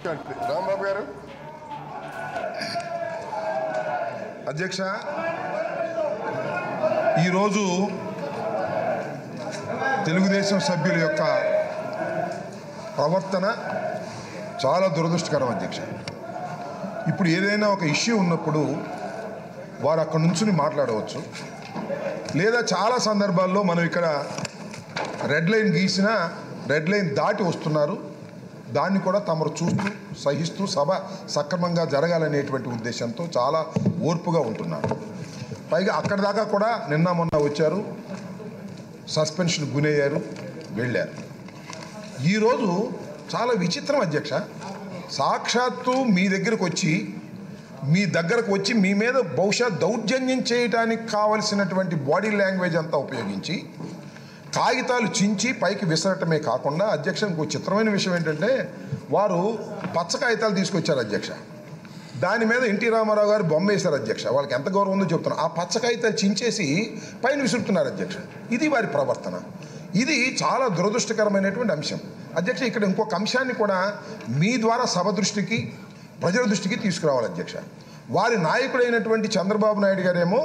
రాంబాబు గారు అధ్యక్ష ఈరోజు తెలుగుదేశం సభ్యుల యొక్క ప్రవర్తన చాలా దురదృష్టకరం అధ్యక్ష ఇప్పుడు ఏదైనా ఒక ఇష్యూ ఉన్నప్పుడు వారు అక్కడి నుంచి మాట్లాడవచ్చు లేదా చాలా సందర్భాల్లో మనం ఇక్కడ రెడ్ లైన్ గీసిన రెడ్ లైన్ దాటి వస్తున్నారు దాన్ని కూడా తమరు చూస్తూ సహిస్తూ సభ సక్రమంగా జరగాలనేటువంటి ఉద్దేశంతో చాలా ఓర్పుగా ఉంటున్నారు పైగా అక్కడి దాకా కూడా నిన్న మొన్న వచ్చారు సస్పెన్షన్ గునయ్యారు వెళ్ళారు ఈరోజు చాలా విచిత్రం అధ్యక్ష సాక్షాత్తు మీ దగ్గరకు వచ్చి మీ దగ్గరకు వచ్చి మీ మీద బహుశా దౌర్జన్యం చేయడానికి కావలసినటువంటి బాడీ లాంగ్వేజ్ అంతా ఉపయోగించి కాగితాలు చించి పైకి విసరటమే కాకుండా అధ్యక్ష ఇంకో చిత్రమైన విషయం ఏంటంటే వారు పచ్చ కాగితాలు తీసుకొచ్చారు అధ్యక్ష దాని మీద ఎన్టీ రామారావు గారు బొమ్మ వేశారు అధ్యక్ష వాళ్ళకి ఎంత గౌరవం ఉందో చెప్తున్నా ఆ పచ్చ కాగితాలు చించేసి పైన విసురుతున్నారు అధ్యక్ష ఇది వారి ప్రవర్తన ఇది చాలా దురదృష్టకరమైనటువంటి అంశం అధ్యక్ష ఇక్కడ ఇంకొక అంశాన్ని కూడా మీ ద్వారా సభ దృష్టికి ప్రజల దృష్టికి తీసుకురావాలి అధ్యక్ష వారి నాయకుడైనటువంటి చంద్రబాబు నాయుడు గారేమో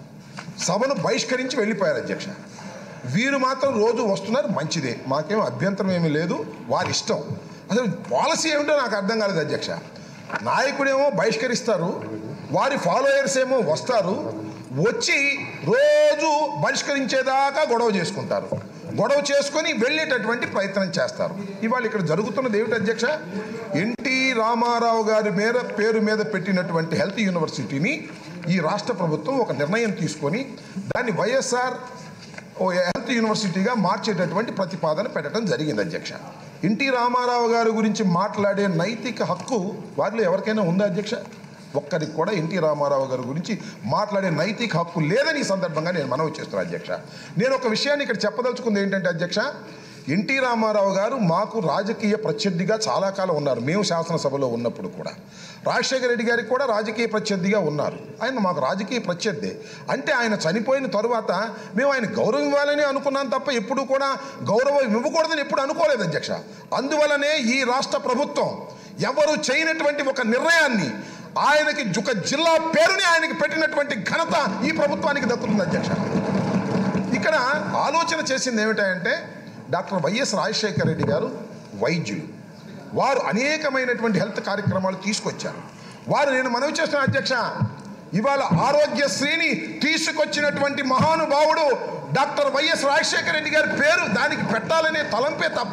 సభను బహిష్కరించి వెళ్ళిపోయారు అధ్యక్ష వీరు మాత్రం రోజు వస్తున్నారు మంచిదే మాకేం అభ్యంతరం ఏమీ లేదు వారి ఇష్టం అసలు పాలసీ ఏమిటో నాకు అర్థం కాలేదు అధ్యక్ష నాయకుడేమో బహిష్కరిస్తారు వారి ఫాలోయర్స్ ఏమో వస్తారు వచ్చి రోజు బహిష్కరించేదాకా గొడవ చేసుకుంటారు గొడవ చేసుకొని వెళ్ళేటటువంటి ప్రయత్నం చేస్తారు ఇవాళ ఇక్కడ జరుగుతున్నది ఏమిటి అధ్యక్ష ఎన్టీ రామారావు గారి మీద పేరు మీద పెట్టినటువంటి హెల్త్ యూనివర్సిటీని ఈ రాష్ట్ర ప్రభుత్వం ఒక నిర్ణయం తీసుకొని దాన్ని వైఎస్ఆర్ ఓ హెల్త్ యూనివర్సిటీగా మార్చేటటువంటి ప్రతిపాదన పెట్టడం జరిగింది అధ్యక్ష ఎన్టీ రామారావు గారి గురించి మాట్లాడే నైతిక హక్కు వారిలో ఎవరికైనా ఉందా అధ్యక్ష ఒక్కరికి కూడా ఎన్టీ రామారావు గారి గురించి మాట్లాడే నైతిక హక్కు లేదని ఈ సందర్భంగా నేను మనవి చేస్తున్నాను అధ్యక్ష నేను ఒక విషయాన్ని ఇక్కడ చెప్పదలుచుకుంది ఏంటంటే అధ్యక్ష ఎన్టీ రామారావు గారు మాకు రాజకీయ ప్రత్యర్థిగా చాలా కాలం ఉన్నారు మేము శాసనసభలో ఉన్నప్పుడు కూడా రాజశేఖర రెడ్డి గారికి కూడా రాజకీయ ప్రత్యర్థిగా ఉన్నారు ఆయన మాకు రాజకీయ ప్రత్యర్థి అంటే ఆయన చనిపోయిన తరువాత మేము ఆయన గౌరవం ఇవ్వాలని అనుకున్నాం తప్ప ఎప్పుడు కూడా గౌరవం ఇవ్వకూడదని ఎప్పుడు అనుకోలేదు అధ్యక్ష అందువలనే ఈ రాష్ట్ర ప్రభుత్వం ఎవరు చేయనటువంటి ఒక నిర్ణయాన్ని ఆయనకి ఒక జిల్లా పేరుని ఆయనకి పెట్టినటువంటి ఘనత ఈ ప్రభుత్వానికి దక్కుతుంది అధ్యక్ష ఇక్కడ ఆలోచన చేసింది ఏమిటంటే డాక్టర్ వైఎస్ రాజశేఖర రెడ్డి గారు వైద్యులు వారు అనేకమైనటువంటి హెల్త్ కార్యక్రమాలు తీసుకొచ్చారు వారు నేను మనవి చేస్తున్న అధ్యక్ష ఇవాళ ఆరోగ్యశ్రీని తీసుకొచ్చినటువంటి మహానుభావుడు డాక్టర్ వైఎస్ రాజశేఖర రెడ్డి గారి పేరు దానికి పెట్టాలనే తలంపే తప్ప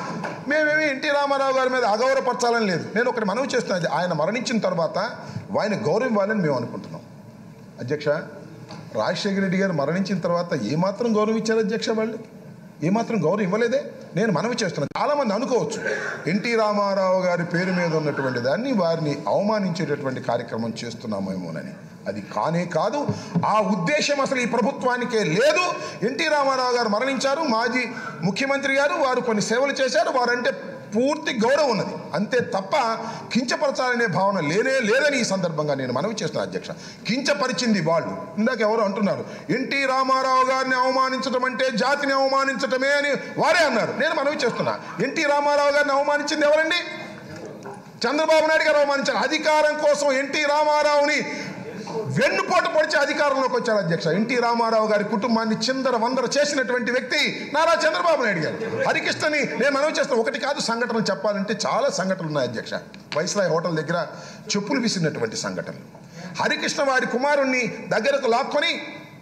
మేమేమి ఎన్టీ రామారావు గారి మీద అగౌరవపరచాలని లేదు నేను ఒకటి మనవి చేస్తున్నది ఆయన మరణించిన తర్వాత ఆయన గౌరవం ఇవ్వాలని మేము అనుకుంటున్నాం అధ్యక్ష రాజశేఖర రెడ్డి గారు మరణించిన తర్వాత ఏమాత్రం గౌరవం ఇచ్చారు అధ్యక్ష వాళ్ళు ఏమాత్రం గౌరవం ఇవ్వలేదే నేను మనవి చేస్తున్నాను చాలామంది అనుకోవచ్చు ఎన్టీ రామారావు గారి పేరు మీద ఉన్నటువంటి దాన్ని వారిని అవమానించేటటువంటి కార్యక్రమం చేస్తున్నామేమోనని అది కానే కాదు ఆ ఉద్దేశం అసలు ఈ ప్రభుత్వానికే లేదు ఎన్టీ రామారావు గారు మరణించారు మాజీ ముఖ్యమంత్రి గారు వారు కొన్ని సేవలు చేశారు వారంటే పూర్తి గౌరవం ఉన్నది అంతే తప్ప కించపరచాలనే భావన లేనే లేదని ఈ సందర్భంగా నేను మనవి చేస్తున్నాను అధ్యక్ష కించపరిచింది వాళ్ళు ఇందాక ఎవరు అంటున్నారు ఎన్టీ రామారావు గారిని అవమానించడం అంటే జాతిని అవమానించటమే అని వారే అన్నారు నేను మనవి చేస్తున్నా ఎన్టీ రామారావు గారిని అవమానించింది ఎవరండి చంద్రబాబు నాయుడు గారు అవమానించారు అధికారం కోసం ఎన్టీ రామారావుని వెన్నుపోటు పొడిచి అధికారంలోకి వచ్చారు అధ్యక్ష ఎన్టీ రామారావు గారి కుటుంబాన్ని చిందర వందర చేసినటువంటి వ్యక్తి నారా చంద్రబాబు నాయుడు గారు హరికృష్ణని నేను మనవి చేస్తాను ఒకటి కాదు సంఘటనలు చెప్పాలంటే చాలా సంఘటనలు ఉన్నాయి అధ్యక్ష వైస్రాయ్ హోటల్ దగ్గర చెప్పులు విసిరినటువంటి సంఘటనలు హరికృష్ణ వారి కుమారుణ్ణి దగ్గరకు లాక్కొని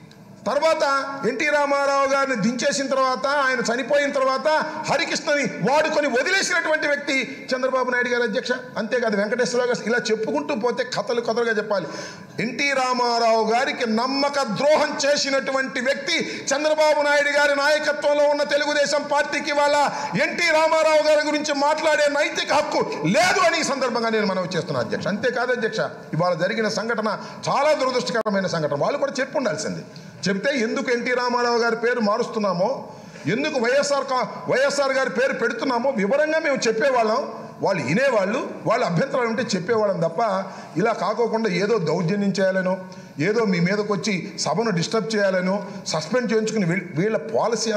తర్వాత ఎన్టీ రామారావు గారిని దించేసిన తర్వాత ఆయన చనిపోయిన తర్వాత హరికృష్ణని వాడుకొని వదిలేసినటువంటి వ్యక్తి చంద్రబాబు నాయుడు గారు అధ్యక్ష అంతేకాదు వెంకటేశ్వరరావు గారు ఇలా చెప్పుకుంటూ పోతే కథలు కథలుగా చెప్పాలి ఎన్టీ రామారావు గారికి నమ్మక ద్రోహం చేసినటువంటి వ్యక్తి చంద్రబాబు నాయుడు గారి నాయకత్వంలో ఉన్న తెలుగుదేశం పార్టీకి వాళ్ళ ఎన్టీ రామారావు గారి గురించి మాట్లాడే నైతిక హక్కు లేదు అని ఈ సందర్భంగా నేను మనవి చేస్తున్నాను అధ్యక్ష అంతేకాదు అధ్యక్ష ఇవాళ జరిగిన సంఘటన చాలా దురదృష్టకరమైన సంఘటన వాళ్ళు కూడా చెప్పు ఉండాల్సింది చెప్తే ఎందుకు ఎన్టీ రామారావు గారి పేరు మారుస్తున్నామో ఎందుకు వైఎస్ఆర్ కా వైఎస్ఆర్ గారి పేరు పెడుతున్నామో వివరంగా మేము చెప్పేవాళ్ళం వాళ్ళు వినేవాళ్ళు వాళ్ళ అభ్యంతరాలు ఉంటే చెప్పేవాళ్ళం తప్ప ఇలా కాకోకుండా ఏదో దౌర్జన్యం చేయాలనో ఏదో మీ మీదకి వచ్చి సభను డిస్టర్బ్ చేయాలనో సస్పెండ్ చేయించుకుని వీళ్ళ పాలసీ అంతా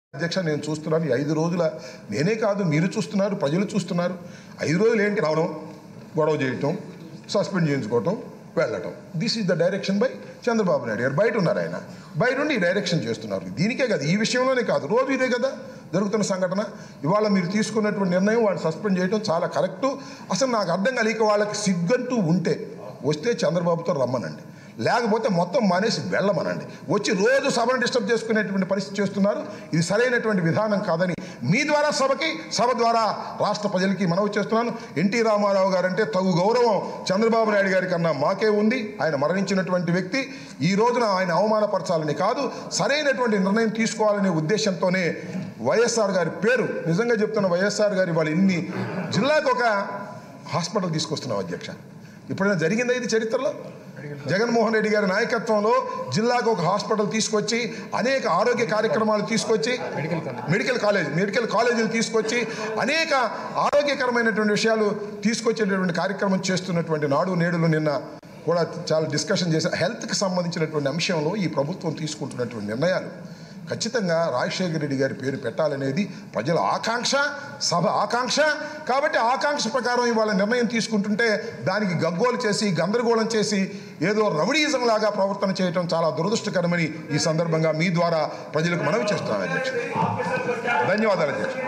అధ్యక్ష నేను చూస్తున్నాను ఈ ఐదు రోజుల నేనే కాదు మీరు చూస్తున్నారు ప్రజలు చూస్తున్నారు ఐదు రోజులు ఏంటి రావడం గొడవ చేయటం సస్పెండ్ చేయించుకోవటం వెళ్ళటం this is the direction by Chandrababu Naidu garu బయట ఉన్నారు ఆయన బయట ఉండి ఈ డైరెక్షన్ చేస్తున్నారు దీనికే కదా ఈ విషయంలోనే కాదు రోజు ఇదే కదా జరుగుతున్న సంఘటన ఇవాళ మీరు తీసుకున్నటువంటి నిర్ణయం వాళ్ళు సస్పెండ్ చేయడం చాలా కరెక్టు అసలు నాకు అర్థం కలిగి వాళ్ళకి సిగ్గంటూ ఉంటే వస్తే చంద్రబాబుతో రమ్మనండి లేకపోతే మొత్తం మానేసి వెళ్ళమనండి వచ్చి రోజు సభను డిస్టర్బ్ చేసుకునేటువంటి పరిస్థితి చేస్తున్నారు ఇది సరైనటువంటి విధానం కాదని మీ ద్వారా సభకి సభ ద్వారా రాష్ట్ర ప్రజలకి మనవి చేస్తున్నాను ఎన్టీ రామారావు గారు అంటే తగు గౌరవం చంద్రబాబు నాయుడు గారి కన్నా మాకే ఉంది ఆయన మరణించినటువంటి వ్యక్తి ఈ రోజున ఆయన అవమానపరచాలని కాదు సరైనటువంటి నిర్ణయం తీసుకోవాలనే ఉద్దేశంతోనే వైఎస్ఆర్ గారి పేరు నిజంగా చెప్తున్న వైఎస్ఆర్ గారి వాళ్ళు ఇన్ని జిల్లాకు ఒక హాస్పిటల్ తీసుకొస్తున్నాం అధ్యక్ష ఇప్పుడైనా జరిగిందా ఇది చరిత్రలో జగన్మోహన్ రెడ్డి గారి నాయకత్వంలో జిల్లాకు ఒక హాస్పిటల్ తీసుకొచ్చి అనేక ఆరోగ్య కార్యక్రమాలు తీసుకొచ్చి మెడికల్ కాలేజ్ మెడికల్ కాలేజీలు తీసుకొచ్చి అనేక ఆరోగ్యకరమైనటువంటి విషయాలు తీసుకొచ్చేటటువంటి కార్యక్రమం చేస్తున్నటువంటి నాడు నేడులు నిన్న కూడా చాలా డిస్కషన్ చేసి హెల్త్కి సంబంధించినటువంటి అంశంలో ఈ ప్రభుత్వం తీసుకుంటున్నటువంటి నిర్ణయాలు ఖచ్చితంగా రాజశేఖర రెడ్డి గారి పేరు పెట్టాలనేది ప్రజల ఆకాంక్ష సభ ఆకాంక్ష కాబట్టి ఆకాంక్ష ప్రకారం ఇవాళ నిర్ణయం తీసుకుంటుంటే దానికి గగ్గోలు చేసి గందరగోళం చేసి ఏదో రౌడీయిజం లాగా ప్రవర్తన చేయడం చాలా దురదృష్టకరమని ఈ సందర్భంగా మీ ద్వారా ప్రజలకు మనవి చేస్తున్నాను అధ్యక్ష ధన్యవాదాలు అధ్యక్ష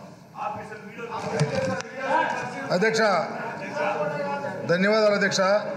అధ్యక్ష ధన్యవాదాలు అధ్యక్ష